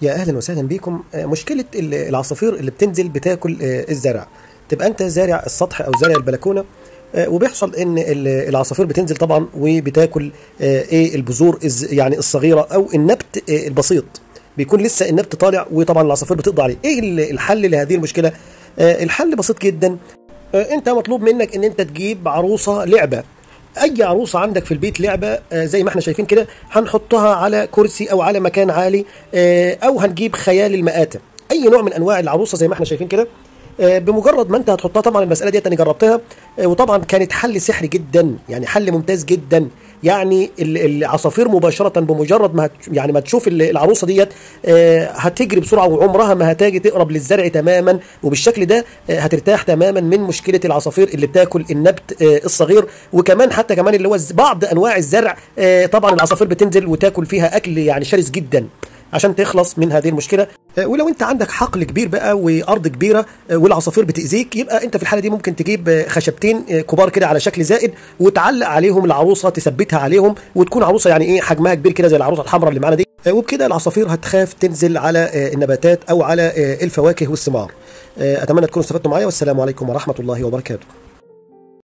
يا اهلا وسهلا بيكم آه، مشكله ال- العصافير اللي بتنزل بتاكل آه، الزرع تبقى انت زارع السطح او زارع البلكونه آه، وبيحصل ان ال- العصافير بتنزل طبعا وبتاكل آه، ايه البذور الز- يعني الصغيره او النبت آه، البسيط بيكون لسه النبت طالع وطبعا العصافير بتقضي عليه ايه ال- الحل لهذه المشكله آه، الحل بسيط جدا آه، انت مطلوب منك ان انت تجيب عروسه لعبه اي عروسه عندك في البيت لعبه آه، زي ما احنا شايفين كده هنحطها على كرسي او على مكان عالي آه، او هنجيب خيال المآتة اي نوع من انواع العروسه زي ما احنا شايفين كده آه، بمجرد ما انت هتحطها طبعا المساله ديت انا جربتها آه، وطبعا كانت حل سحري جدا يعني حل ممتاز جدا يعني ال- العصافير مباشره بمجرد ما هت يعني ما تشوف ال- العروسه ديت آه، هتجري بسرعه وعمرها ما هتاجي تقرب للزرع تماما وبالشكل ده آه، هترتاح تماما من مشكله العصافير اللي بتاكل النبت آه، الصغير وكمان حتى كمان اللي هو الز- بعض انواع الزرع آه، طبعا العصافير بتنزل وتاكل فيها اكل يعني شرس جدا عشان تخلص من هذه المشكله آه، ولو انت عندك حقل كبير بقى وارض كبيره آه، والعصافير بتاذيك يبقى انت في الحاله دي ممكن تجيب آه، خشبتين آه، كبار كده على شكل زائد وتعلق عليهم العروسه تثبتها عليهم وتكون عروسه يعني ايه حجمها كبير كده زي العروسه الحمراء اللي معانا دي آه، وبكده العصافير هتخاف تنزل على آه، النباتات او على آه، الفواكه والثمار آه، اتمنى تكونوا استفدتوا معايا والسلام عليكم ورحمه الله وبركاته